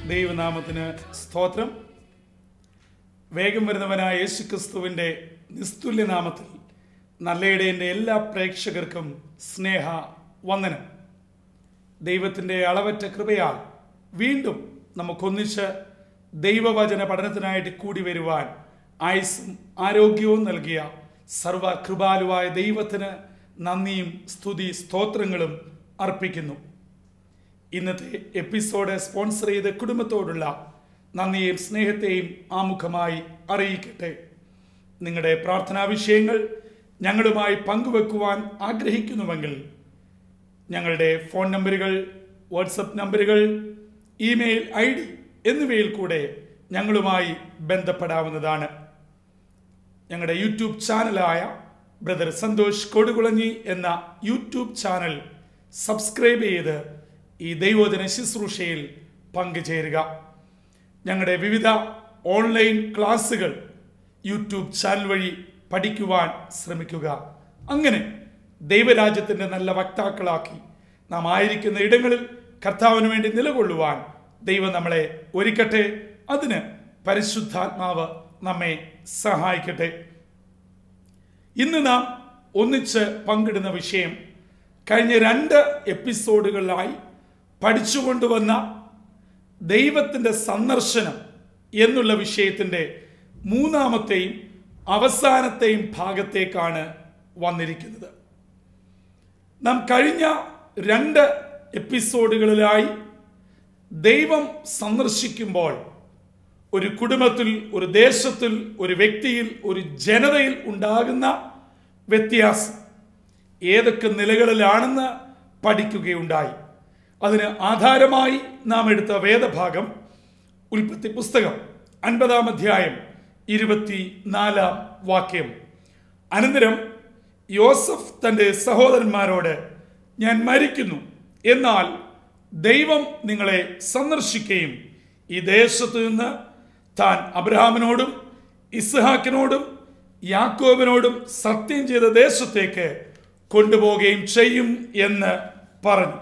ദൈവനാമത്തിന് സ്തോത്രം വേഗം വരുന്നവനായ യേശുക്രിസ്തുവിൻ്റെ നിസ്തുല്യ നാമത്തിൽ നല്ലയിടേൻ്റെ എല്ലാ പ്രേക്ഷകർക്കും സ്നേഹ വന്ദനം ദൈവത്തിൻ്റെ അളവറ്റ കൃപയാൽ വീണ്ടും നമുക്കൊന്നിച്ച് ദൈവവചന പഠനത്തിനായിട്ട് കൂടി വരുവാൻ ആയുസ്സും ആരോഗ്യവും നൽകിയ സർവകൃപാലുവായ ദൈവത്തിന് നന്ദിയും സ്തുതി സ്തോത്രങ്ങളും അർപ്പിക്കുന്നു ഇന്നത്തെ എപ്പിസോഡ് സ്പോൺസർ ചെയ്ത കുടുംബത്തോടുള്ള നന്ദിയെയും സ്നേഹത്തെയും ആമുഖമായി അറിയിക്കട്ടെ നിങ്ങളുടെ പ്രാർത്ഥനാ വിഷയങ്ങൾ ഞങ്ങളുമായി പങ്കുവെക്കുവാൻ ആഗ്രഹിക്കുന്നുവെങ്കിൽ ഞങ്ങളുടെ ഫോൺ നമ്പറുകൾ വാട്സപ്പ് നമ്പറുകൾ ഇമെയിൽ ഐ ഡി എന്നിവയിൽ കൂടെ ഞങ്ങളുമായി ബന്ധപ്പെടാവുന്നതാണ് ഞങ്ങളുടെ യൂട്യൂബ് ചാനലായ ബ്രദർ സന്തോഷ് കൊടുകുളഞ്ഞി എന്ന യൂട്യൂബ് ചാനൽ സബ്സ്ക്രൈബ് ചെയ്ത് ഈ ദൈവോധന ശുശ്രൂഷയിൽ പങ്കുചേരുക ഞങ്ങളുടെ വിവിധ ഓൺലൈൻ ക്ലാസ്സുകൾ യൂട്യൂബ് ചാനൽ വഴി പഠിക്കുവാൻ ശ്രമിക്കുക അങ്ങനെ ദൈവരാജ്യത്തിൻ്റെ നല്ല വക്താക്കളാക്കി നാം ആയിരിക്കുന്ന ഇടങ്ങളിൽ കർത്താവിന് വേണ്ടി നിലകൊള്ളുവാൻ ദൈവം നമ്മളെ ഒരുക്കട്ടെ അതിന് പരിശുദ്ധാത്മാവ് നമ്മെ സഹായിക്കട്ടെ ഇന്ന് നാം ഒന്നിച്ച് പങ്കിടുന്ന വിഷയം കഴിഞ്ഞ രണ്ട് എപ്പിസോഡുകളിലായി പഠിച്ചുകൊണ്ടുവന്ന ദൈവത്തിൻ്റെ സന്ദർശനം എന്നുള്ള വിഷയത്തിൻ്റെ മൂന്നാമത്തെയും അവസാനത്തെയും ഭാഗത്തേക്കാണ് വന്നിരിക്കുന്നത് നാം കഴിഞ്ഞ രണ്ട് എപ്പിസോഡുകളിലായി ദൈവം സന്ദർശിക്കുമ്പോൾ ഒരു കുടുംബത്തിൽ ഒരു ദേശത്തിൽ ഒരു വ്യക്തിയിൽ ഒരു ജനതയിൽ ഉണ്ടാകുന്ന വ്യത്യാസം ഏതൊക്കെ നിലകളിലാണെന്ന് പഠിക്കുകയുണ്ടായി അതിന് ആധാരമായി നാം എടുത്ത വേദഭാഗം ഉൽപ്പത്തി പുസ്തകം അൻപതാം അധ്യായം ഇരുപത്തി നാലാം വാക്യം അനന്തരം യോസഫ് തൻ്റെ സഹോദരന്മാരോട് ഞാൻ മരിക്കുന്നു എന്നാൽ ദൈവം നിങ്ങളെ സന്ദർശിക്കുകയും ഈ ദേശത്തു നിന്ന് താൻ അബ്രഹാമിനോടും ഇസ്ഹാക്കിനോടും യാക്കോബിനോടും സത്യം ചെയ്ത ദേശത്തേക്ക് കൊണ്ടുപോവുകയും ചെയ്യും എന്ന് പറഞ്ഞു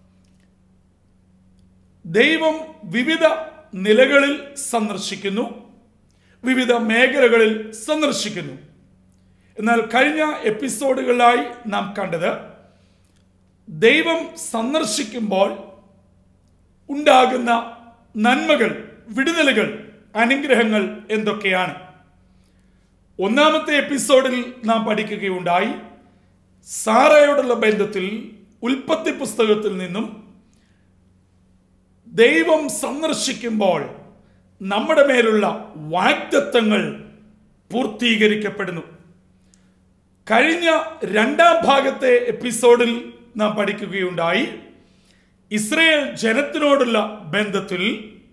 ദൈവം വിവിധ നിലകളിൽ സന്ദർശിക്കുന്നു വിവിധ മേഖലകളിൽ സന്ദർശിക്കുന്നു എന്നാൽ കഴിഞ്ഞ എപ്പിസോഡുകളിലായി നാം കണ്ടത് ദൈവം സന്ദർശിക്കുമ്പോൾ ഉണ്ടാകുന്ന നന്മകൾ വിടുതലുകൾ അനുഗ്രഹങ്ങൾ എന്തൊക്കെയാണ് ഒന്നാമത്തെ എപ്പിസോഡിൽ നാം പഠിക്കുകയുണ്ടായി സാറയോടുള്ള ബന്ധത്തിൽ ഉൽപ്പത്തി പുസ്തകത്തിൽ നിന്നും ദൈവം സന്ദർശിക്കുമ്പോൾ നമ്മുടെ മേലുള്ള വാഗ്ദത്വങ്ങൾ പൂർത്തീകരിക്കപ്പെടുന്നു കഴിഞ്ഞ രണ്ടാം ഭാഗത്തെ എപ്പിസോഡിൽ നാം പഠിക്കുകയുണ്ടായി ഇസ്രയേൽ ജനത്തിനോടുള്ള ബന്ധത്തിൽ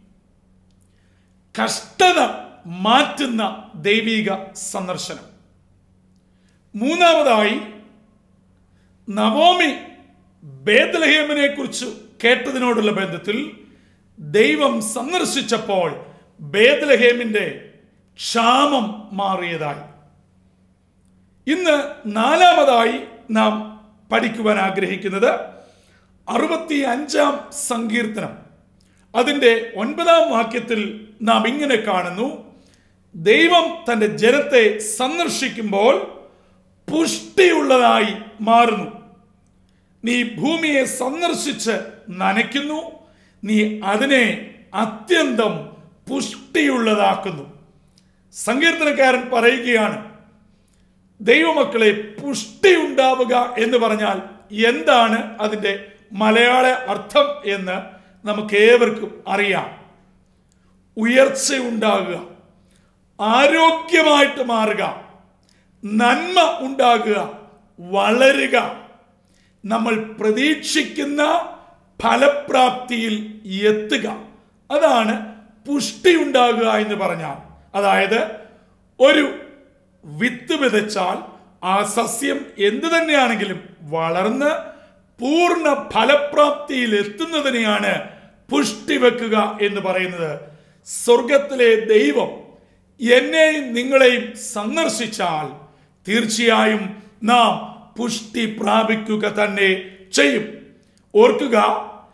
കഷ്ടത മാറ്റുന്ന ദൈവിക സന്ദർശനം മൂന്നാമതായി നവോമി ബേദലഹേമിനെ കുറിച്ച് കേട്ടതിനോടുള്ള ബന്ധത്തിൽ ദൈവം സന്ദർശിച്ചപ്പോൾ ബേദലഹേമിന്റെ ക്ഷാമം മാറിയതായി ഇന്ന് നാലാമതായി നാം പഠിക്കുവാൻ ആഗ്രഹിക്കുന്നത് അറുപത്തി അഞ്ചാം സങ്കീർത്തനം അതിൻ്റെ ഒൻപതാം വാക്യത്തിൽ നാം ഇങ്ങനെ കാണുന്നു ദൈവം തൻ്റെ ജനത്തെ സന്ദർശിക്കുമ്പോൾ പുഷ്ടിയുള്ളതായി മാറുന്നു നീ ഭൂമിയെ സന്ദർശിച്ച് നനയ്ക്കുന്നു നീ അതിനെ അത്യന്തം പുഷ്ടിയുള്ളതാക്കുന്നു സങ്കീർത്തനക്കാരൻ പറയുകയാണ് ദൈവമക്കളെ പുഷ്ടി ഉണ്ടാവുക എന്ന് പറഞ്ഞാൽ എന്താണ് അതിൻ്റെ മലയാള അർത്ഥം എന്ന് നമുക്ക് ഏവർക്കും അറിയാം ഉയർച്ച ഉണ്ടാകുക ആരോഗ്യമായിട്ട് മാറുക നന്മ ഉണ്ടാകുക വളരുക നമ്മൾ പ്രതീക്ഷിക്കുന്ന ഫലപ്രാപ്തിയിൽ എത്തുക അതാണ് പുഷ്ടി ഉണ്ടാകുക എന്ന് പറഞ്ഞാൽ അതായത് ഒരു വിത്ത് വിതച്ചാൽ ആ സസ്യം എന്തു തന്നെയാണെങ്കിലും വളർന്ന് പൂർണ്ണ ഫലപ്രാപ്തിയിൽ എത്തുന്നതിനെയാണ് പുഷ്ടി വെക്കുക എന്ന് പറയുന്നത് സ്വർഗത്തിലെ ദൈവം എന്നെയും നിങ്ങളെയും സന്ദർശിച്ചാൽ തീർച്ചയായും നാം പുഷ്ടി പ്രാപിക്കുക തന്നെ ചെയ്യും ഓർക്കുക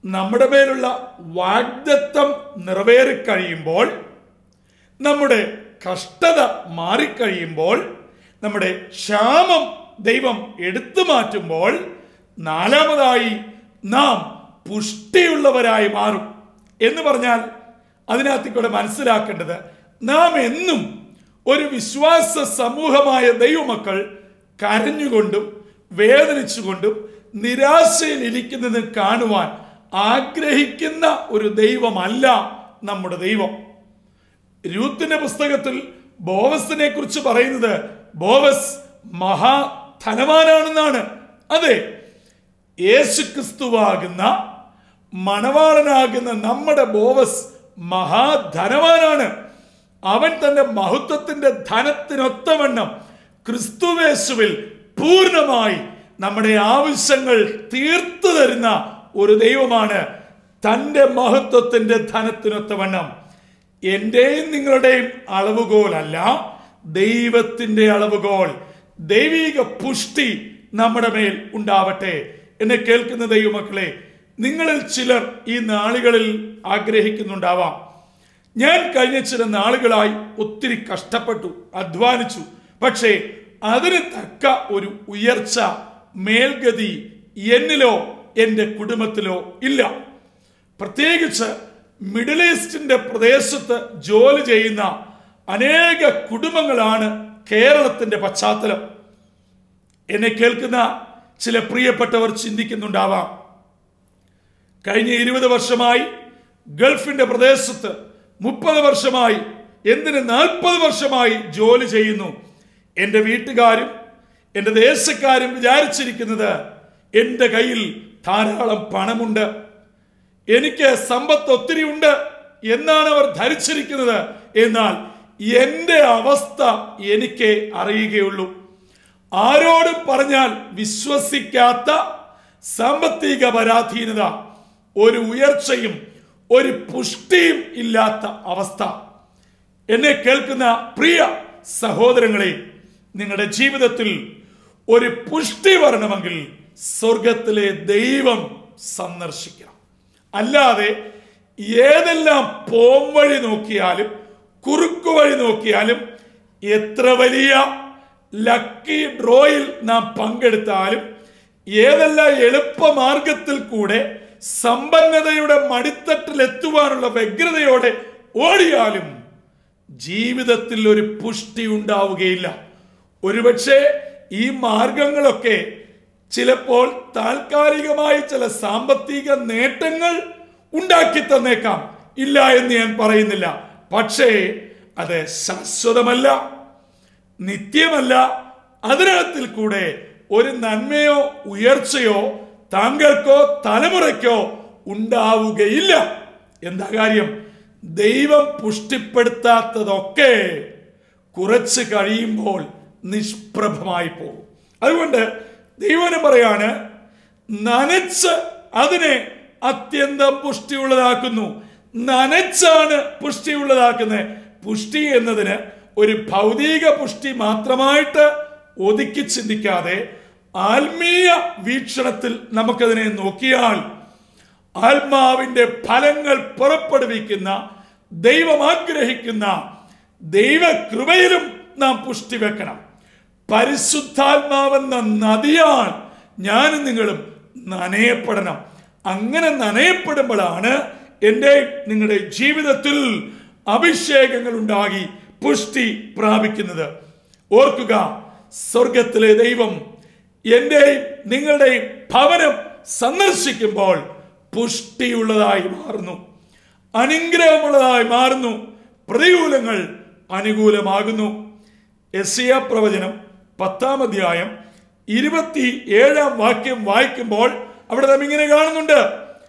നമ്മുടെ മേലുള്ള വാഗ്ദത്വം നിറവേറിക്കഴിയുമ്പോൾ നമ്മുടെ കഷ്ടത മാറിക്കഴിയുമ്പോൾ നമ്മുടെ ക്ഷാമം ദൈവം എടുത്തു മാറ്റുമ്പോൾ നാലാമതായി നാം പുഷ്ടിയുള്ളവരായി മാറും എന്ന് പറഞ്ഞാൽ അതിനകത്ത് കൂടെ മനസ്സിലാക്കേണ്ടത് നാം എന്നും ഒരു വിശ്വാസ സമൂഹമായ ദൈവമക്കൾ കരഞ്ഞുകൊണ്ടും വേദനിച്ചുകൊണ്ടും നിരാശയിൽ ഇരിക്കുന്നത് കാണുവാൻ ആഗ്രഹിക്കുന്ന ഒരു ദൈവമല്ല നമ്മുടെ ദൈവം രൂത്തിന്റെ പുസ്തകത്തിൽ ബോവസിനെ കുറിച്ച് പറയുന്നത് ബോവസ് മഹാധനവാനാണെന്നാണ് അതെ യേശുക്രിസ്തുവാകുന്ന മണവാളനാകുന്ന നമ്മുടെ ബോവസ് മഹാധനവാനാണ് അവൻ തന്റെ മഹത്വത്തിന്റെ ധനത്തിനൊത്തവണ്ണം ക്രിസ്തുവേശുവിൽ പൂർണ്ണമായി നമ്മുടെ ആവശ്യങ്ങൾ തീർത്തു തരുന്ന ഒരു ദൈവമാണ് തന്റെ മഹത്വത്തിന്റെ ധനത്തിനൊത്തവണ്ണം എന്റെയും നിങ്ങളുടെയും അളവുകോലല്ല ദൈവത്തിന്റെ അളവുകോൽ ദൈവിക പുഷ്ടി നമ്മുടെ മേൽ ഉണ്ടാവട്ടെ എന്നെ കേൾക്കുന്ന ദൈവമക്കളെ നിങ്ങളിൽ ചിലർ ഈ നാളുകളിൽ ആഗ്രഹിക്കുന്നുണ്ടാവാം ഞാൻ കഴിഞ്ഞ ചില നാളുകളായി ഒത്തിരി കഷ്ടപ്പെട്ടു അധ്വാനിച്ചു പക്ഷേ അതിന് തക്ക ഒരു ഉയർച്ച മേൽഗതി എന്നിലോ എൻ്റെ കുടുംബത്തിലോ ഇല്ല പ്രത്യേകിച്ച് മിഡിൽ ഈസ്റ്റിന്റെ പ്രദേശത്ത് ജോലി ചെയ്യുന്ന അനേക കുടുംബങ്ങളാണ് കേരളത്തിന്റെ പശ്ചാത്തലം എന്നെ കേൾക്കുന്ന ചില പ്രിയപ്പെട്ടവർ ചിന്തിക്കുന്നുണ്ടാവാം കഴിഞ്ഞ ഇരുപത് വർഷമായി ഗൾഫിന്റെ പ്രദേശത്ത് മുപ്പത് വർഷമായി എന്തിന് നാൽപ്പത് വർഷമായി ജോലി ചെയ്യുന്നു എൻ്റെ വീട്ടുകാരും എൻ്റെ ദേശക്കാരും വിചാരിച്ചിരിക്കുന്നത് എൻ്റെ കയ്യിൽ ധാരാളം പണമുണ്ട് എനിക്ക് സമ്പത്ത് ഒത്തിരി ഉണ്ട് എന്നാണ് അവർ ധരിച്ചിരിക്കുന്നത് എന്നാൽ എൻ്റെ അവസ്ഥ എനിക്ക് അറിയുകയുള്ളൂ ആരോടും പറഞ്ഞാൽ വിശ്വസിക്കാത്ത സാമ്പത്തിക പരാധീനത ഒരു ഉയർച്ചയും ഒരു പുഷ്ടിയും ഇല്ലാത്ത അവസ്ഥ എന്നെ കേൾക്കുന്ന പ്രിയ സഹോദരങ്ങളെ നിങ്ങളുടെ ജീവിതത്തിൽ ഒരു പുഷ്ടി വരണമെങ്കിൽ സ്വർഗത്തിലെ ദൈവം സന്ദർശിക്കണം അല്ലാതെ ഏതെല്ലാം പോംവഴി നോക്കിയാലും കുറുക്കു വഴി നോക്കിയാലും എത്ര വലിയ ലക്കി ഡ്രോയിൽ നാം പങ്കെടുത്താലും ഏതെല്ലാം എളുപ്പമാർഗത്തിൽ കൂടെ സമ്പന്നതയുടെ മടിത്തട്ടിൽ എത്തുവാനുള്ള വ്യഗ്രതയോടെ ഓടിയാലും ജീവിതത്തിൽ ഒരു പുഷ്ടി ഉണ്ടാവുകയില്ല ഒരുപക്ഷെ ഈ മാർഗങ്ങളൊക്കെ ചിലപ്പോൾ താൽക്കാലികമായി ചില സാമ്പത്തിക നേട്ടങ്ങൾ ഉണ്ടാക്കി തന്നേക്കാം ഇല്ല എന്ന് ഞാൻ പറയുന്നില്ല പക്ഷേ അത് ശാശ്വതമല്ല നിത്യമല്ല അതിനകത്തിൽ കൂടെ ഒരു നന്മയോ ഉയർച്ചയോ താങ്കൾക്കോ തലമുറയ്ക്കോ ഉണ്ടാവുകയില്ല എന്താ കാര്യം ദൈവം പുഷ്ടിപ്പെടുത്താത്തതൊക്കെ കുറച്ച് കഴിയുമ്പോൾ നിഷ്പ്രഭമായി പോകും അതുകൊണ്ട് ദൈവനം പറയാണ് നനച്ച് അതിനെ അത്യന്തം പുഷ്ടിയുള്ളതാക്കുന്നു നനച്ചാണ് പുഷ്ടിയുള്ളതാക്കുന്നത് പുഷ്ടി എന്നതിന് ഒരു ഭൗതിക പുഷ്ടി മാത്രമായിട്ട് ഒതുക്കി ചിന്തിക്കാതെ ആത്മീയ വീക്ഷണത്തിൽ നമുക്കതിനെ നോക്കിയാൽ ആത്മാവിന്റെ ഫലങ്ങൾ പുറപ്പെടുവിക്കുന്ന ദൈവം ആഗ്രഹിക്കുന്ന ദൈവകൃപയിലും നാം പുഷ്ടി വെക്കണം പരിശുദ്ധാത്മാവെന്ന നദിയാൽ ഞാനും നിങ്ങളും നനയപ്പെടണം അങ്ങനെ നനയപ്പെടുമ്പോഴാണ് എൻ്റെ നിങ്ങളുടെ ജീവിതത്തിൽ അഭിഷേകങ്ങൾ ഉണ്ടാകി പുഷ്ടി പ്രാപിക്കുന്നത് ഓർക്കുക സ്വർഗത്തിലെ ദൈവം എന്റെയും നിങ്ങളുടെയും ഭവനം സന്ദർശിക്കുമ്പോൾ പുഷ്ടിയുള്ളതായി മാറുന്നു അനുഗ്രഹമുള്ളതായി മാറുന്നു പ്രതികൂലങ്ങൾ അനുകൂലമാകുന്നു എസിയ പ്രവചനം പത്താം അധ്യായം ഇരുപത്തി ഏഴാം വാക്യം വായിക്കുമ്പോൾ അവിടെ നാം ഇങ്ങനെ കാണുന്നുണ്ട്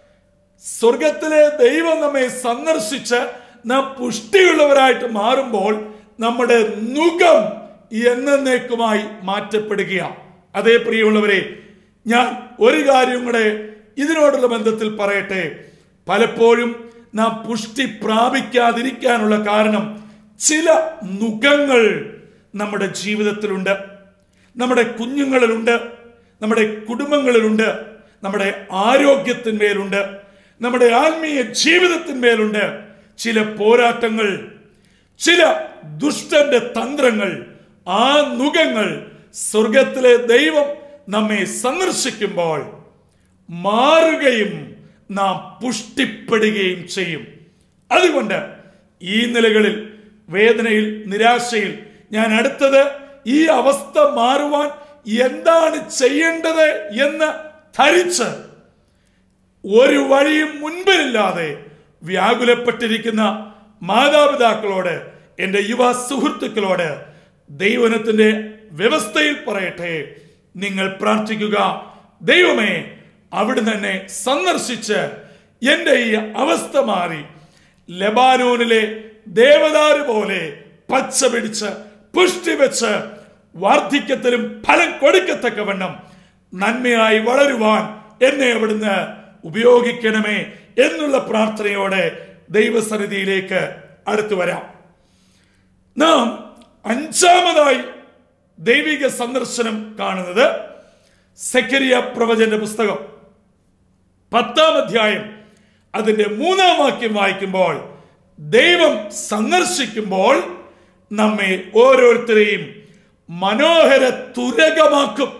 സ്വർഗത്തിലെ ദൈവം നമ്മെ സന്ദർശിച്ച് നാം പുഷ്ടിയുള്ളവരായിട്ട് മാറുമ്പോൾ നമ്മുടെ നുകം എന്നേക്കുമായി മാറ്റപ്പെടുകയാണ് അതേ പ്രിയമുള്ളവരെ ഞാൻ ഒരു കാര്യം കൂടെ ഇതിനോടുള്ള ബന്ധത്തിൽ പറയട്ടെ പലപ്പോഴും നാം പുഷ്ടി പ്രാപിക്കാതിരിക്കാനുള്ള കാരണം ചില നുഖങ്ങൾ നമ്മുടെ ജീവിതത്തിലുണ്ട് നമ്മുടെ കുഞ്ഞുങ്ങളിലുണ്ട് നമ്മുടെ കുടുംബങ്ങളിലുണ്ട് നമ്മുടെ ആരോഗ്യത്തിന്മേലുണ്ട് നമ്മുടെ ആത്മീയ ജീവിതത്തിന്മേലുണ്ട് ചില പോരാട്ടങ്ങൾ ചില ദുഷ്ടന്റെ തന്ത്രങ്ങൾ ആ നുഖങ്ങൾ സ്വർഗത്തിലെ ദൈവം നമ്മെ സന്ദർശിക്കുമ്പോൾ മാറുകയും നാം പുഷ്ടിപ്പെടുകയും ചെയ്യും അതുകൊണ്ട് ഈ നിലകളിൽ വേദനയിൽ നിരാശയിൽ ഞാൻ അടുത്തത് ഈ അവസ്ഥ മാറുവാൻ എന്താണ് ചെയ്യേണ്ടത് എന്ന് ധരിച്ച് ഒരു വഴിയും മുൻപിലില്ലാതെ വ്യാകുലപ്പെട്ടിരിക്കുന്ന മാതാപിതാക്കളോട് എൻ്റെ യുവ സുഹൃത്തുക്കളോട് ദൈവനത്തിന്റെ വ്യവസ്ഥയിൽ പറയട്ടെ നിങ്ങൾ പ്രാർത്ഥിക്കുക ദൈവമേ അവിടെ തന്നെ സന്ദർശിച്ച് എൻ്റെ ഈ അവസ്ഥ മാറി ലബാനോനിലെ ദേവദാരു പോലെ പച്ച പിടിച്ച് പുഷ്ടി വെച്ച് വാർദ്ധക്യത്തിലും ഫലം കൊടുക്കത്തക്കവണ്ണം നന്മയായി വളരുവാൻ എന്നെ അവിടുന്ന് ഉപയോഗിക്കണമേ എന്നുള്ള പ്രാർത്ഥനയോടെ ദൈവസന്നിധിയിലേക്ക് അടുത്തു വരാം നാം അഞ്ചാമതായി ദൈവിക സന്ദർശനം കാണുന്നത് സെക്കരിയ പ്രവചന്റെ പുസ്തകം പത്താം അധ്യായം അതിന്റെ മൂന്നാം വാക്യം വായിക്കുമ്പോൾ ദൈവം സന്ദർശിക്കുമ്പോൾ നമ്മെ ഓരോരുത്തരെയും മനോഹര തുരകമാക്കും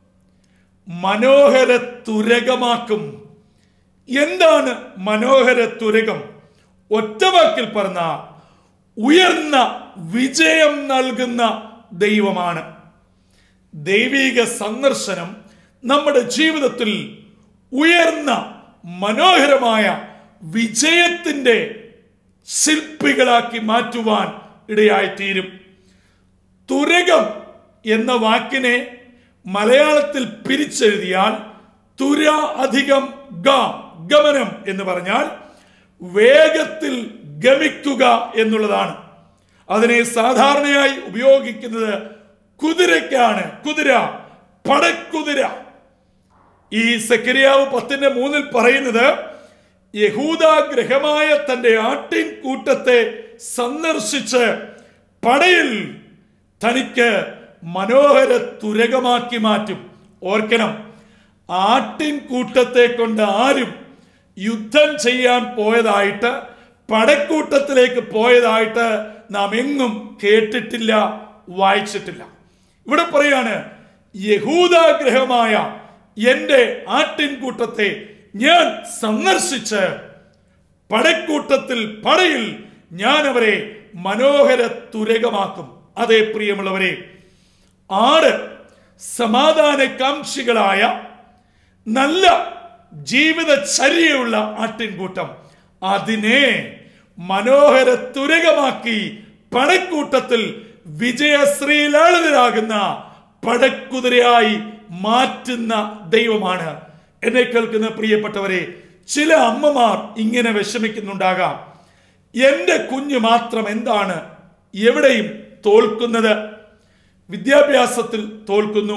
മനോഹര തുരകമാക്കും എന്താണ് മനോഹര തുരകം ഒറ്റവാക്കിൽ പറഞ്ഞ ഉയർന്ന വിജയം നൽകുന്ന ദൈവമാണ് ദൈവിക സന്ദർശനം നമ്മുടെ ജീവിതത്തിൽ ഉയർന്ന മനോഹരമായ വിജയത്തിന്റെ ശില്പികളാക്കി മാറ്റുവാൻ ഇടയായിത്തീരും തുരകം എന്ന വാക്കിനെ മലയാളത്തിൽ പിരിച്ചെഴുതിയാൽ തുര അധികം ഗ ഗമനം എന്ന് പറഞ്ഞാൽ വേഗത്തിൽ ഗമിക്കുക എന്നുള്ളതാണ് അതിനെ സാധാരണയായി ഉപയോഗിക്കുന്നത് കുതിരയ്ക്കാണ് കുതിര പടക്കുതിര ഈ സക്കരിയാവ് പത്തിന്റെ മൂന്നിൽ പറയുന്നത് യഹൂദ ഗ്രഹമായ തന്റെ ആട്ടിൻ കൂട്ടത്തെ സന്ദർശിച്ച് പടയിൽ തനിക്ക് മനോഹര തുരകമാക്കി മാറ്റും ഓർക്കണം ആട്ടിൻ കൂട്ടത്തെ കൊണ്ട് ആരും യുദ്ധം ചെയ്യാൻ പോയതായിട്ട് പടക്കൂട്ടത്തിലേക്ക് പോയതായിട്ട് നാം എങ്ങും കേട്ടിട്ടില്ല വായിച്ചിട്ടില്ല ഇവിടെ പറയാണ് യഹൂദാഗ്രഹമായ എന്റെ ആട്ടിൻകൂട്ടത്തെ ഞാൻ സന്ദർശിച്ച് പടക്കൂട്ടത്തിൽ പടയിൽ ഞാൻ അവരെ മനോഹര തുരകമാക്കും അതേ പ്രിയമുള്ളവരെ ആറ് സമാധാന കാംക്ഷികളായ നല്ല ജീവിതചര്യയുള്ള ആട്ടിൻകൂട്ടം അതിനെ മനോഹര തുരകമാക്കി പടക്കൂട്ടത്തിൽ വിജയശ്രീലാളിതരാകുന്ന പടക്കുതിരയായി മാറ്റുന്ന ദൈവമാണ് എന്നെ കേൾക്കുന്ന പ്രിയപ്പെട്ടവരെ ചില അമ്മമാർ ഇങ്ങനെ വിഷമിക്കുന്നുണ്ടാകാം എന്റെ കുഞ്ഞ് മാത്രം എന്താണ് എവിടെയും തോൽക്കുന്നത് വിദ്യാഭ്യാസത്തിൽ തോൽക്കുന്നു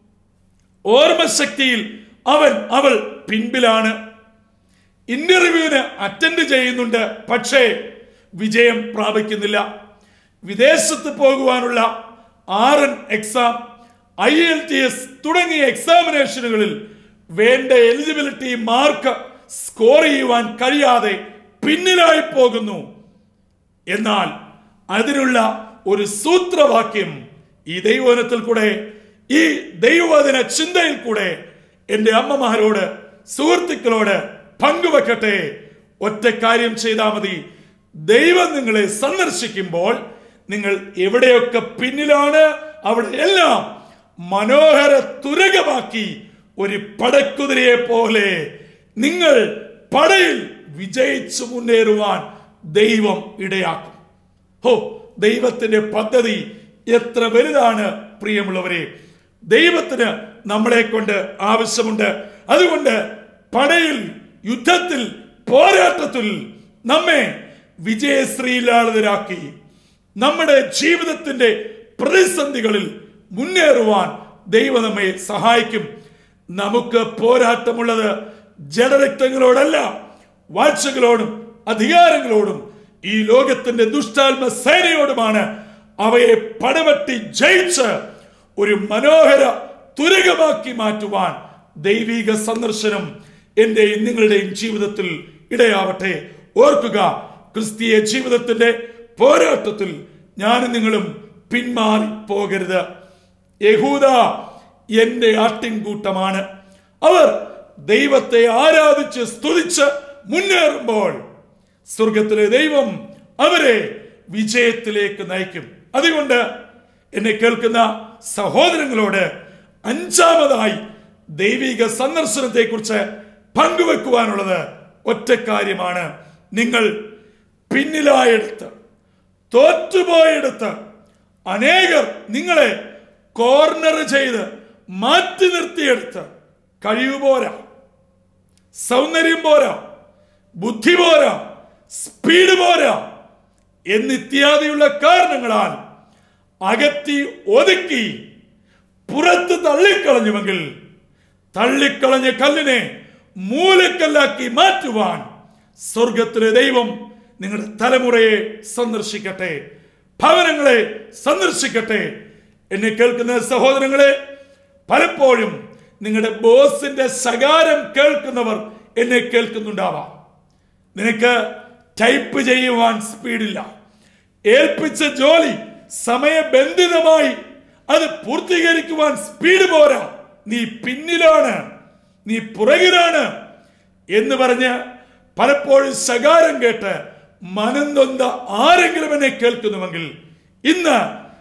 ഓർമ്മശക്തിയിൽ അവൻ അവൾ പിൻപിലാണ് ഇന്റർവ്യൂവിന് അറ്റൻഡ് ചെയ്യുന്നുണ്ട് പക്ഷേ വിജയം പ്രാപിക്കുന്നില്ല വിദേശത്ത് പോകുവാനുള്ള R N exam I L T S തുടങ്ങിയ എക്സാമിനേഷനുകളിൽ വേണ്ട എലിജിബിലിറ്റി മാർക്ക് സ്കോർ ചെയ്യുവാൻ കഴിയാതെ പിന്നിലായി പോകുന്നു എന്നാൽ അതിനുള്ള ഒരു സൂത്രവാക്യം ഈ ദൈവവനത്തിൽ കൂടെ ഈ ദൈവവചന ചിന്തയിൽ കൂടെ എൻ്റെ അമ്മമാരോട് സുഹൃത്തുക്കളോട് പങ്കുവെക്കട്ടെ ഒറ്റ കാര്യം ചെയ്താൽ മതി ദൈവം നിങ്ങളെ സന്ദർശിക്കുമ്പോൾ നിങ്ങൾ എവിടെയൊക്കെ പിന്നിലാണ് അവിടെ എല്ലാം മനോഹര തുരകമാക്കി ഒരു പടക്കുതിരയെ പോലെ നിങ്ങൾ പടയിൽ വിജയിച്ചു മുന്നേറുവാൻ ദൈവം ഇടയാക്കും ഹോ ദൈവത്തിന്റെ പദ്ധതി എത്ര വലുതാണ് പ്രിയമുള്ളവരെ ദൈവത്തിന് നമ്മളെ കൊണ്ട് ആവശ്യമുണ്ട് അതുകൊണ്ട് പടയിൽ യുദ്ധത്തിൽ പോരാട്ടത്തിൽ നമ്മെ വിജയശ്രീലാളിതരാക്കി നമ്മുടെ ജീവിതത്തിന്റെ പ്രതിസന്ധികളിൽ മുന്നേറുവാൻ ദൈവം നമ്മെ സഹായിക്കും നമുക്ക് പോരാട്ടമുള്ളത് ജഡരക്തങ്ങളോടല്ല വാഴ്ചകളോടും അധികാരങ്ങളോടും ഈ ലോകത്തിന്റെ ദുഷ്ടാത്മ സേനയോടുമാണ് അവയെ പടവെട്ടി ജയിച്ച് ഒരു മനോഹര തുരകമാക്കി മാറ്റുവാൻ ദൈവിക സന്ദർശനം എന്റെയും നിങ്ങളുടെയും ജീവിതത്തിൽ ഇടയാവട്ടെ ഓർക്കുക ക്രിസ്തീയ ജീവിതത്തിന്റെ പോരാട്ടത്തിൽ ഞാനും നിങ്ങളും പിന്മാറി പോകരുത് യഹൂദ എന്റെ ആട്ടിൻകൂട്ടമാണ് അവർ ദൈവത്തെ ആരാധിച്ച് സ്തുതിച്ച് മുന്നേറുമ്പോൾ സ്വർഗത്തിലെ ദൈവം അവരെ വിജയത്തിലേക്ക് നയിക്കും അതുകൊണ്ട് എന്നെ കേൾക്കുന്ന സഹോദരങ്ങളോട് അഞ്ചാമതായി ദൈവിക സന്ദർശനത്തെ കുറിച്ച് പങ്കുവെക്കുവാനുള്ളത് ഒറ്റ കാര്യമാണ് നിങ്ങൾ പിന്നിലായെടുത്ത് തോറ്റുപോയെടുത്ത് അനേകർ നിങ്ങളെ കോർണർ ചെയ്ത് മാറ്റി നിർത്തിയെടുത്ത് കഴിവ് പോരാ സൗന്ദര്യം പോരാ ബുദ്ധി പോരാ സ്പീഡ് പോരാ എന്നിത്യാദിയുള്ള കാരണങ്ങളാൽ അകറ്റി ഒതുക്കി പുറത്ത് തള്ളിക്കളഞ്ഞുവെങ്കിൽ തള്ളിക്കളഞ്ഞ കല്ലിനെ മൂലക്കല്ലാക്കി മാറ്റുവാൻ സ്വർഗത്തിലെ ദൈവം നിങ്ങളുടെ തലമുറയെ സന്ദർശിക്കട്ടെ ഭവനങ്ങളെ സന്ദർശിക്കട്ടെ എന്നെ കേൾക്കുന്ന സഹോദരങ്ങളെ പലപ്പോഴും നിങ്ങളുടെ ബോസിന്റെ ശകാരം കേൾക്കുന്നവർ എന്നെ കേൾക്കുന്നുണ്ടാവാം നിനക്ക് ടൈപ്പ് ചെയ്യുവാൻ സ്പീഡില്ല ഏൽപ്പിച്ച ജോലി സമയബന്ധിതമായി അത് പൂർത്തീകരിക്കുവാൻ സ്പീഡ് പോരാ നീ പിന്നിലാണ് നീ പുറകിലാണ് എന്ന് പറഞ്ഞ് പലപ്പോഴും ശകാരം കേട്ട് മനം നൊന്ത ആരെങ്കിലും എന്നെ കേൾക്കുന്നുവെങ്കിൽ ഇന്ന്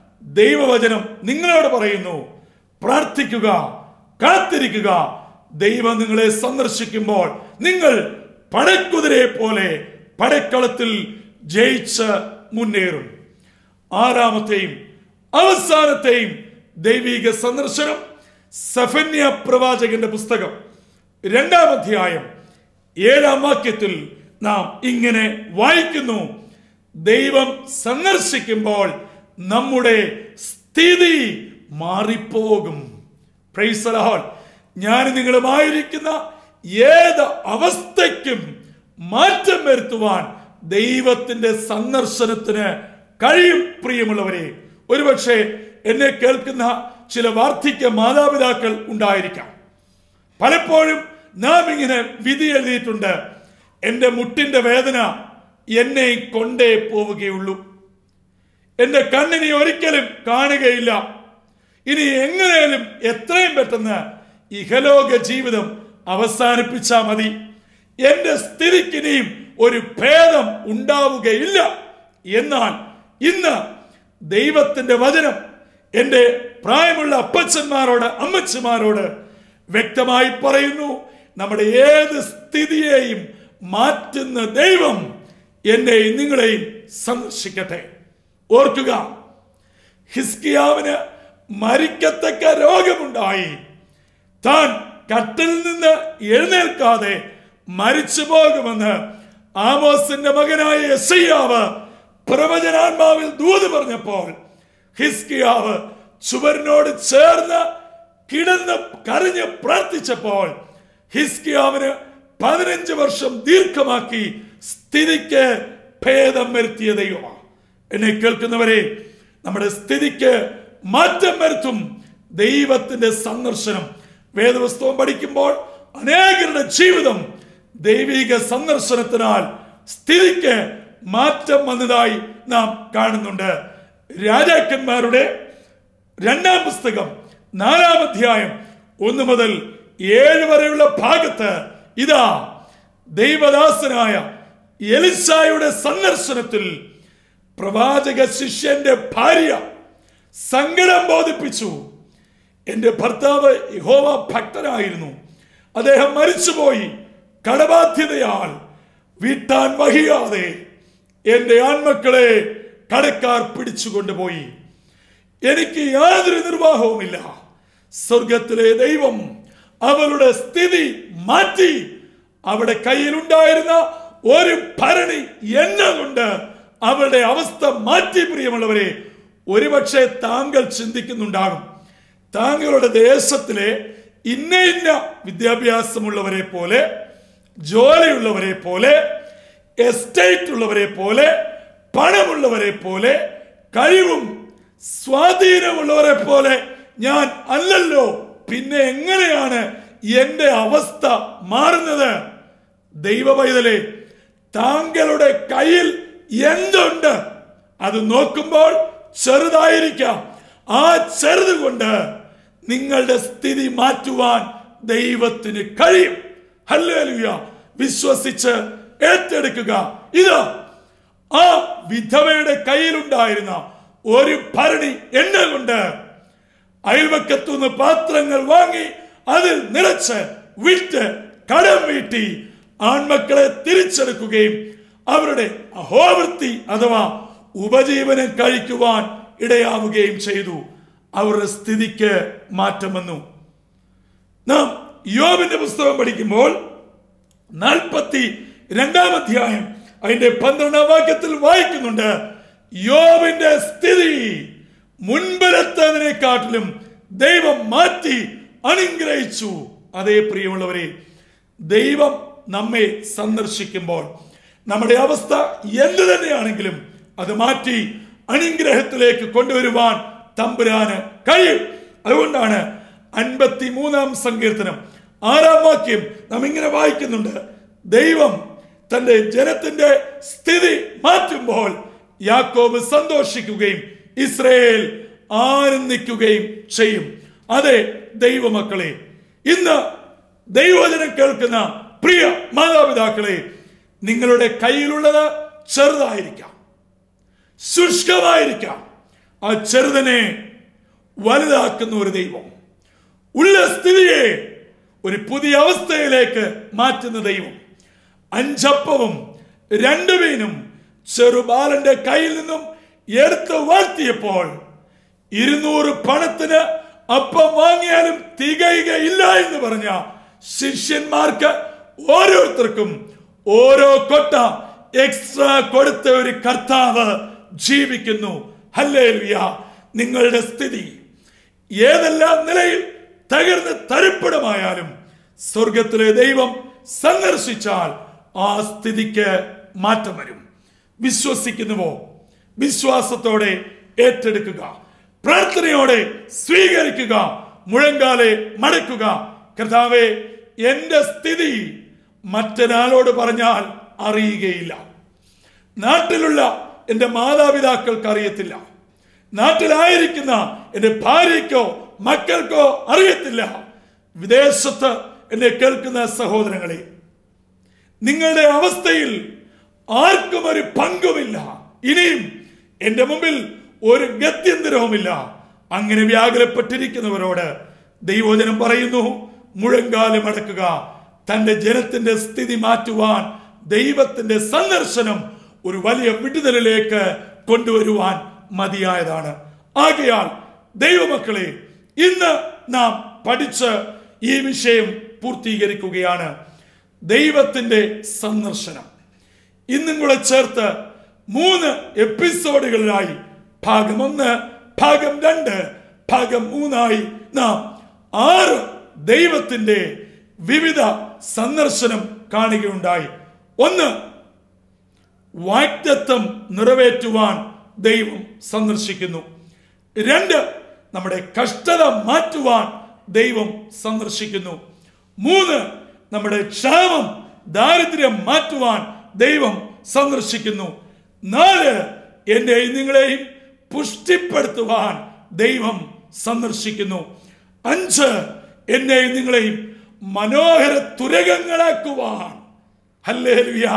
ദൈവവചനം നിങ്ങളോട് പറയുന്നു പ്രാർത്ഥിക്കുക കാത്തിരിക്കുക ദൈവം നിങ്ങളെ സന്ദർശിക്കുമ്പോൾ നിങ്ങൾ പടക്കുതിരയെ പോലെ പടക്കളത്തിൽ ജയിച്ച് മുന്നേറും ആറാമത്തെയും അവസാനത്തെയും ദൈവിക സന്ദർശനം സഫന്യ പ്രവാചകന്റെ പുസ്തകം രണ്ടാം അധ്യായം ഏഴാം വാക്യത്തിൽ നാം ഇങ്ങനെ വായിക്കുന്നു ദൈവം സന്ദർശിക്കുമ്പോൾ നമ്മുടെ സ്ഥിതി മാറിപ്പോകും പ്രൈസലഹോൾ ഞാൻ നിങ്ങളുമായിരിക്കുന്ന ഏത് അവസ്ഥയ്ക്കും മാറ്റം വരുത്തുവാൻ ദൈവത്തിന്റെ സന്ദർശനത്തിന് കഴിയും പ്രിയമുള്ളവരെ ഒരുപക്ഷെ എന്നെ കേൾക്കുന്ന ചില വാർദ്ധക്യ മാതാപിതാക്കൾ ഉണ്ടായിരിക്കാം പലപ്പോഴും നാം ഇങ്ങനെ വിധി എഴുതിയിട്ടുണ്ട് എന്റെ മുട്ടിന്റെ വേദന എന്നെ കൊണ്ടേ പോവുകയുള്ളൂ എന്റെ കണ്ണിനി ഒരിക്കലും കാണുകയില്ല ഇനി എങ്ങനെയും എത്രയും പെട്ടെന്ന് ഇഹലോക ജീവിതം അവസാനിപ്പിച്ചാ മതി എന്റെ സ്ഥിതിക്കിനിയും ഒരു ഭേദം ഉണ്ടാവുകയില്ല എന്നാൽ ഇന്ന് ദൈവത്തിന്റെ വചനം എന്റെ പ്രായമുള്ള അപ്പച്ചന്മാരോട് അമ്മച്ചമാരോട് വ്യക്തമായി പറയുന്നു നമ്മുടെ ഏത് സ്ഥിതിയെയും മാറ്റുന്ന ദൈവം എന്നെയും നിങ്ങളെയും സന്ദർശിക്കട്ടെ ഓർക്കുക ഹിസ്കിയാവിന് മരിക്കത്തക്ക രോഗമുണ്ടായി താൻ കട്ടിൽ നിന്ന് എഴുന്നേൽക്കാതെ മരിച്ചു പോകുമെന്ന് ആമോസിന്റെ മകനായ യസയ്യാവ് പ്രവചനാത്മാവിൽ ദൂത് പറഞ്ഞപ്പോൾ ഹിസ്കിയാവ് ചുവരിനോട് ചേർന്ന് കിടന്ന് കരഞ്ഞ് പ്രാർത്ഥിച്ചപ്പോൾ ഹിസ്കിയാവിന് പതിനഞ്ച് വർഷം ദീർഘമാക്കി സ്ഥിതിക്ക് ഭേദം വരുത്തിയ ദൈവമാണ് എന്നെ കേൾക്കുന്നവരെ നമ്മുടെ സ്ഥിതിക്ക് മാറ്റം വരുത്തും ദൈവത്തിന്റെ സന്ദർശനം വേദപുസ്തകം പഠിക്കുമ്പോൾ അനേകരുടെ ജീവിതം ദൈവിക സന്ദർശനത്തിനാൽ സ്ഥിതിക്ക് മാറ്റം വന്നതായി നാം കാണുന്നുണ്ട് രാജാക്കന്മാരുടെ രണ്ടാം പുസ്തകം നാലാം അധ്യായം ഒന്ന് മുതൽ ഏഴ് വരെയുള്ള ഭാഗത്ത് ഇതാ ദൈവദാസനായ എലിസായുടെ സന്ദർശനത്തിൽ പ്രവാചക ശിഷ്യന്റെ ഭാര്യ സങ്കടം ബോധിപ്പിച്ചു എന്റെ ഭർത്താവ് യഹോവ ഭക്തനായിരുന്നു അദ്ദേഹം മരിച്ചുപോയി കടബാധ്യതയാൽ വീട്ടാൻ വഹിയാതെ എന്റെ ആൺമക്കളെ കടക്കാർ പിടിച്ചു കൊണ്ടുപോയി എനിക്ക് യാതൊരു നിർവാഹവുമില്ല സ്വർഗത്തിലെ ദൈവം അവളുടെ സ്ഥിതി മാറ്റി അവിടെ കയ്യിലുണ്ടായിരുന്ന ഒരു ഭരണി എണ്ണ കൊണ്ട് അവളുടെ അവസ്ഥ മാറ്റി പ്രിയമുള്ളവരെ ഒരുപക്ഷെ താങ്കൾ ചിന്തിക്കുന്നുണ്ടാകും താങ്കളുടെ ദേശത്തിലെ ഇന്ന ഇന്ന വിദ്യാഭ്യാസമുള്ളവരെ പോലെ ജോലിയുള്ളവരെ പോലെ എസ്റ്റേറ്റ് ഉള്ളവരെ പോലെ പണമുള്ളവരെ പോലെ കഴിവും സ്വാധീനമുള്ളവരെ പോലെ ഞാൻ അല്ലല്ലോ പിന്നെ എങ്ങനെയാണ് എന്റെ അവസ്ഥ മാറുന്നത് ദൈവ പൈതലെ താങ്കളുടെ കയ്യിൽ എന്തുണ്ട് അത് നോക്കുമ്പോൾ ചെറുതായിരിക്കാം ആ ചെറുത് കൊണ്ട് നിങ്ങളുടെ സ്ഥിതി മാറ്റുവാൻ ദൈവത്തിന് കഴിയും ഹല്ലേലൂയ വിശ്വസിച്ച് ഏറ്റെടുക്കുക ഇത് ആ വിധവയുടെ കയ്യിലുണ്ടായിരുന്ന ഒരു ഭരണി എണ്ണ കൊണ്ട് അയൽവക്കത്തുനിന്ന് പാത്രങ്ങൾ വാങ്ങി അതിൽ നിറച്ച് വിറ്റ് കടം വീട്ടി ആൺമക്കളെ തിരിച്ചെടുക്കുകയും അവരുടെ അഹോവൃത്തി അഥവാ ഉപജീവനം കഴിക്കുവാൻ ഇടയാവുകയും ചെയ്തു അവരുടെ സ്ഥിതിക്ക് മാറ്റം വന്നു നാം യോബിന്റെ പുസ്തകം പഠിക്കുമ്പോൾ നാൽപ്പത്തി രണ്ടാം അധ്യായം അതിന്റെ പന്ത്രണ്ടാം വാക്യത്തിൽ വായിക്കുന്നുണ്ട് യോബിന്റെ സ്ഥിതി മുൻപലത്തതിനെക്കാട്ടിലും ദൈവം മാറ്റി അനുഗ്രഹിച്ചു അതേ പ്രിയമുള്ളവരെ ദൈവം നമ്മെ സന്ദർശിക്കുമ്പോൾ നമ്മുടെ അവസ്ഥ എന്ത് തന്നെയാണെങ്കിലും അത് മാറ്റി അനുഗ്രഹത്തിലേക്ക് കൊണ്ടുവരുവാൻ തമ്പുരാന് കഴിയും അതുകൊണ്ടാണ് അൻപത്തി മൂന്നാം സങ്കീർത്തനം ആറാം വാക്യം നാം ഇങ്ങനെ വായിക്കുന്നുണ്ട് ദൈവം തന്റെ ജനത്തിന്റെ സ്ഥിതി മാറ്റുമ്പോൾ യാക്കോബ് സന്തോഷിക്കുകയും ഇസ്രയേൽ ആനന്ദിക്കുകയും ചെയ്യും അതെ ദൈവമക്കളെ ഇന്ന് ദൈവവചനം കേൾക്കുന്ന പ്രിയ മാതാപിതാക്കളെ നിങ്ങളുടെ കയ്യിലുള്ളത് ചെറുതായിരിക്കാം ശുഷ്കമായിരിക്കാം ആ ചെറുതിനെ വലുതാക്കുന്ന ഒരു ദൈവം ഉള്ള സ്ഥിതിയെ ഒരു പുതിയ അവസ്ഥയിലേക്ക് മാറ്റുന്ന ദൈവം അഞ്ചപ്പവും രണ്ടു മീനും ചെറുബാലന്റെ കയ്യിൽ നിന്നും എടുത്ത് വാഴ്ത്തിയപ്പോൾ ഇരുന്നൂറ് പണത്തിന് അപ്പം വാങ്ങിയാലും തികയുകയില്ല എന്ന് പറഞ്ഞ ശിഷ്യന്മാർക്ക് ഓരോരുത്തർക്കും ഓരോ കൊട്ട എക്സ്ട്രാ കൊടുത്ത ഒരു കർത്താവ് ജീവിക്കുന്നു ഹല്ലേലൂയ നിങ്ങളുടെ സ്ഥിതി ഏതെല്ലാം നിലയിൽ തകർന്ന് തരിപ്പിടമായാലും സ്വർഗത്തിലെ ദൈവം സന്ദർശിച്ചാൽ ആ സ്ഥിതിക്ക് മാറ്റം വരും വിശ്വസിക്കുന്നുവോ വിശ്വാസത്തോടെ ഏറ്റെടുക്കുക പ്രാർത്ഥനയോടെ സ്വീകരിക്കുക മുഴങ്കാലെ മടക്കുക കർത്താവെ എന്റെ സ്ഥിതി മറ്റൊരാളോട് പറഞ്ഞാൽ അറിയുകയില്ല നാട്ടിലുള്ള എൻ്റെ മാതാപിതാക്കൾക്ക് അറിയത്തില്ല നാട്ടിലായിരിക്കുന്ന എൻ്റെ ഭാര്യയ്ക്കോ മക്കൾക്കോ അറിയത്തില്ല വിദേശത്ത് എന്നെ കേൾക്കുന്ന സഹോദരങ്ങളെ നിങ്ങളുടെ അവസ്ഥയിൽ ആർക്കും ഒരു പങ്കുമില്ല ഇനിയും എന്റെ മുമ്പിൽ ഒരു ഗത്യന്തരവുമില്ല അങ്ങനെ വ്യാകുലപ്പെട്ടിരിക്കുന്നവരോട് ദൈവോചനം പറയുന്നു മുഴങ്കാലം അടക്കുക തന്റെ ജനത്തിന്റെ സ്ഥിതി മാറ്റുവാൻ ദൈവത്തിന്റെ സന്ദർശനം ഒരു വലിയ വിടുതലിലേക്ക് കൊണ്ടുവരുവാൻ മതിയായതാണ് ആകയാൽ ദൈവമക്കളെ ഇന്ന് നാം പഠിച്ച് ഈ വിഷയം പൂർത്തീകരിക്കുകയാണ് ദൈവത്തിന്റെ സന്ദർശനം ഇന്നും കൂടെ ചേർത്ത് മൂന്ന് എപ്പിസോഡുകളിലായി ഭാഗം ഒന്ന് ഭാഗം രണ്ട് ഭാഗം മൂന്നായി നാം ആറ് ദൈവത്തിന്റെ വിവിധ സന്ദർശനം കാണുകയുണ്ടായി ഒന്ന് വാഗ്ദത്വം നിറവേറ്റുവാൻ ദൈവം സന്ദർശിക്കുന്നു രണ്ട് നമ്മുടെ കഷ്ടത മാറ്റുവാൻ ദൈവം സന്ദർശിക്കുന്നു മൂന്ന് നമ്മുടെ ക്ഷാമം ദാരിദ്ര്യം മാറ്റുവാൻ ദൈവം സന്ദർശിക്കുന്നു നാല് എന്നെയും നിങ്ങളെയും പുഷ്ടിപ്പെടുത്തുവാൻ ദൈവം സന്ദർശിക്കുന്നു അഞ്ച് എന്നെയും നിങ്ങളെയും മനോഹര തുരകങ്ങളാക്കുവാൻ ഹല്ലേലൂയ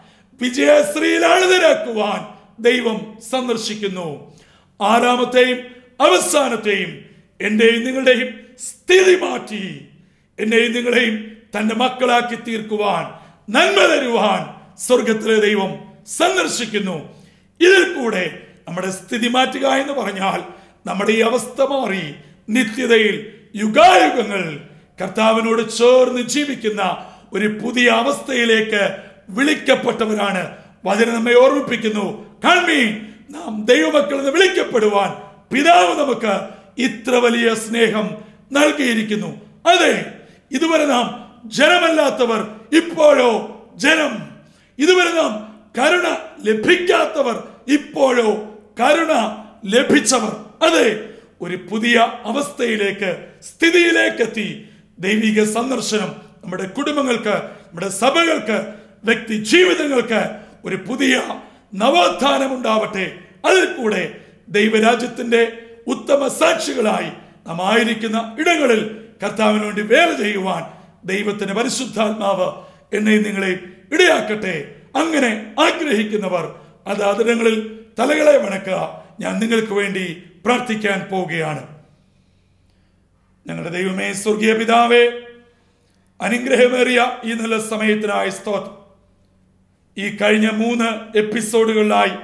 വിജയശ്രീലാളിതരാക്കുവാൻ ദൈവം സന്ദർശിക്കുന്നു ആറാമത്തെയും അവസാനത്തെയും എന്റെയും നിങ്ങളുടെയും സ്ഥിതി മാറ്റി എന്നെയും നിങ്ങളെയും തന്റെ മക്കളാക്കി തീർക്കുവാൻ നന്മ തരുവാൻ സ്വർഗത്തിലെ ദൈവം സന്ദർശിക്കുന്നു ഇതിൽ കൂടെ നമ്മുടെ സ്ഥിതി മാറ്റുക എന്ന് പറഞ്ഞാൽ നമ്മുടെ ഈ അവസ്ഥ മാറി നിത്യതയിൽ യുഗായുഗങ്ങൾ കർത്താവിനോട് ചേർന്ന് ജീവിക്കുന്ന ഒരു പുതിയ അവസ്ഥയിലേക്ക് വിളിക്കപ്പെട്ടവരാണ് വചനം നമ്മെ ഓർമ്മിപ്പിക്കുന്നു കൺമീൻ നാം ദൈവമക്കൾ എന്ന് വിളിക്കപ്പെടുവാൻ പിതാവ് നമുക്ക് ഇത്ര വലിയ സ്നേഹം നൽകിയിരിക്കുന്നു അതെ ഇതുവരെ നാം ജനമല്ലാത്തവർ ഇപ്പോഴോ ജനം ഇതുവരെ നാം കരുണ ലഭിക്കാത്തവർ ഇപ്പോഴോ കരുണ ലഭിച്ചവർ അതെ ഒരു പുതിയ അവസ്ഥയിലേക്ക് സ്ഥിതിയിലേക്ക് എത്തി ദൈവിക സന്ദർശനം നമ്മുടെ കുടുംബങ്ങൾക്ക് നമ്മുടെ സഭകൾക്ക് വ്യക്തി ജീവിതങ്ങൾക്ക് ഒരു പുതിയ നവോത്ഥാനം ഉണ്ടാവട്ടെ അതിൽ കൂടെ ദൈവരാജ്യത്തിന്റെ ഉത്തമ സാക്ഷികളായി നാം ആയിരിക്കുന്ന ഇടങ്ങളിൽ കർത്താവിന് വേണ്ടി വേല ചെയ്യുവാൻ ദൈവത്തിന്റെ പരിശുദ്ധാത്മാവ് എന്നെ നിങ്ങളെ ഇടയാക്കട്ടെ അങ്ങനെ ആഗ്രഹിക്കുന്നവർ അത് അതിടങ്ങളിൽ തലകളെ വണക്കുക ഞാൻ നിങ്ങൾക്ക് വേണ്ടി പ്രാർത്ഥിക്കാൻ പോവുകയാണ് ഞങ്ങളുടെ ദൈവമേ സ്വർഗീയ പിതാവേ അനുഗ്രഹമേറിയ ഈ നല്ല സമയത്തിനായി സ്തോത്രം ഈ കഴിഞ്ഞ മൂന്ന് എപ്പിസോഡുകളിലായി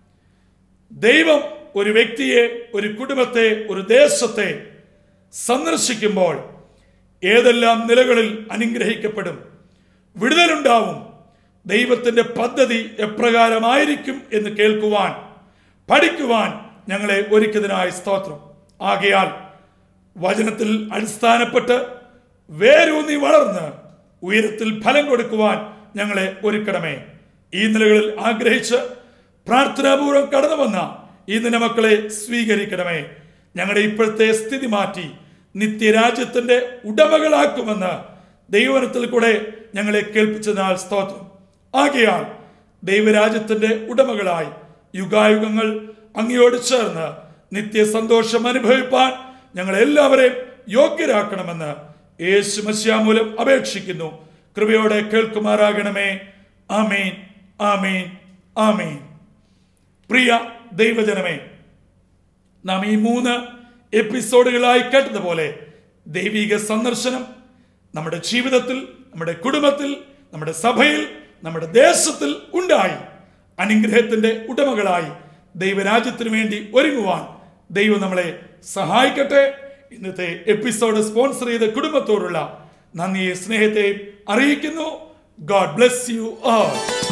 ദൈവം ഒരു വ്യക്തിയെ ഒരു കുടുംബത്തെ ഒരു ദേശത്തെ സന്ദർശിക്കുമ്പോൾ ഏതെല്ലാം നിലകളിൽ അനുഗ്രഹിക്കപ്പെടും വിടുതലുണ്ടാവും ദൈവത്തിന്റെ പദ്ധതി എപ്രകാരമായിരിക്കും എന്ന് കേൾക്കുവാൻ പഠിക്കുവാൻ ഞങ്ങളെ ഒരുക്കിയതിനായി സ്തോത്രം ആകയാൽ വചനത്തിൽ അടിസ്ഥാനപ്പെട്ട് വേരൂന്നി വളർന്ന് ഉയരത്തിൽ ഫലം കൊടുക്കുവാൻ ഞങ്ങളെ ഒരുക്കണമേ ഈ നിലകളിൽ ആഗ്രഹിച്ച് പ്രാർത്ഥനാപൂർവ്വം കടന്നു വന്ന ഈ നിന്റെ മക്കളെ സ്വീകരിക്കണമേ ഞങ്ങളുടെ ഇപ്പോഴത്തെ സ്ഥിതി മാറ്റി നിത്യരാജ്യത്തിന്റെ ഉടമകളാക്കുമെന്ന് ദൈവനത്തിൽ കൂടെ ഞങ്ങളെ കേൾപ്പിച്ചതിനാൽ സ്തോത്രം ആകയാൽ ദൈവരാജ്യത്തിന്റെ ഉടമകളായി യുഗായുഗങ്ങൾ അങ്ങയോട് ചേർന്ന് നിത്യ സന്തോഷം അനുഭവിപ്പാൻ ഞങ്ങളെല്ലാവരെയും യോഗ്യരാക്കണമെന്ന് യേശു മസ്യാമൂലം അപേക്ഷിക്കുന്നു കൃപയോടെ കേൾക്കുമാറാകണമേ ആമേൻ ആമേൻ ആമേൻ പ്രിയ ദൈവജനമേ നാം ഈ മൂന്ന് എപ്പിസോഡുകളായി കേട്ടതുപോലെ ദൈവിക സന്ദർശനം നമ്മുടെ ജീവിതത്തിൽ നമ്മുടെ കുടുംബത്തിൽ നമ്മുടെ സഭയിൽ നമ്മുടെ ദേശത്തിൽ ഉണ്ടായി അനുഗ്രഹത്തിന്റെ ഉടമകളായി ദൈവരാജ്യത്തിന് വേണ്ടി ഒരുങ്ങുവാൻ ദൈവം നമ്മളെ സഹായിക്കട്ടെ ഇന്നത്തെ എപ്പിസോഡ് സ്പോൺസർ ചെയ്ത കുടുംബത്തോടുള്ള നന്ദിയെ സ്നേഹത്തെ അറിയിക്കുന്നു ഗോഡ് ബ്ലെസ് യു ആൾ